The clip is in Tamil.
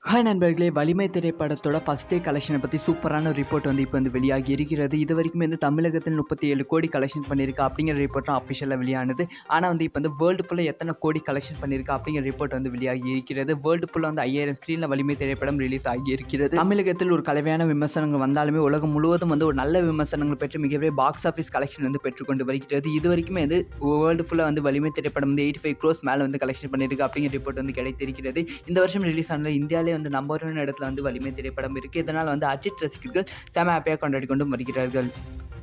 ஹாய் நண்பர்களே வலிமை திரைப்படத்தோட ஃபஸ்ட் டே கலெக்ஷனை பற்றி சூப்பரான ஒரு ரிப்போர்ட் வந்து இப்போ வந்து வெளியாகி இருக்கிறது இது வரைக்கும் வந்து தமிழகத்தில் முப்பத்தி ஏழு கோடி கலெக்ஷன் பண்ணியிருக்கு அப்படிங்கிற ரிப்போர்ட்டும் அஃபிஷியலாக வெளியானது ஆனால் வந்து இப்போ வந்து வேர்ல்டு ஃபுல்லாக எத்தனை கோடி கலெக்ஷன் பண்ணியிருக்கு அப்படிங்கிற ரிப்போர்ட் வந்து வெளியாகி இருக்கிறது வேர்ல்டு ஃபுல்லாக வந்து ஐயாயிரம் ஸ்க்ரீனில் வலிமை திரைப்படம் ரிலீஸ் ஆகி இருக்கிறது தமிழகத்தில் ஒரு கலவையான விமர்சனங்கள் வந்தாலுமே உலகம் முழுவதும் வந்து ஒரு நல்ல விமர்சனங்கள் பெற்று மிகப்பெரிய பாக்ஸ் ஆஃபீஸ் கலெக்ஷன் வந்து பெற்றுக்கொண்டு வருகிறது இது வரைக்குமே வந்து வேர்ல்டு ஃபுல்லாக வந்து வலிமை திரைப்படம் வந்து எயிட்டி ஃபைவ் க்ரோஸ் மேலே வந்து கலெக்ஷன் பண்ணியிருக்கு அப்படிங்கிற ரிப்போர்ட் வந்து கிடைத்திருக்கிறது இந்த வருஷம் ரிலீஸ் ஆனது இந்தியாவிலே வந்து நம்பர் ஒன் இடத்துல வந்து வலிமை திரைப்படம் இருக்குது இதனால் வந்து அஜித் ரசிகர்கள் செம ஹாப்பியாக கொண்டாடி கொண்டு வருகிறார்கள்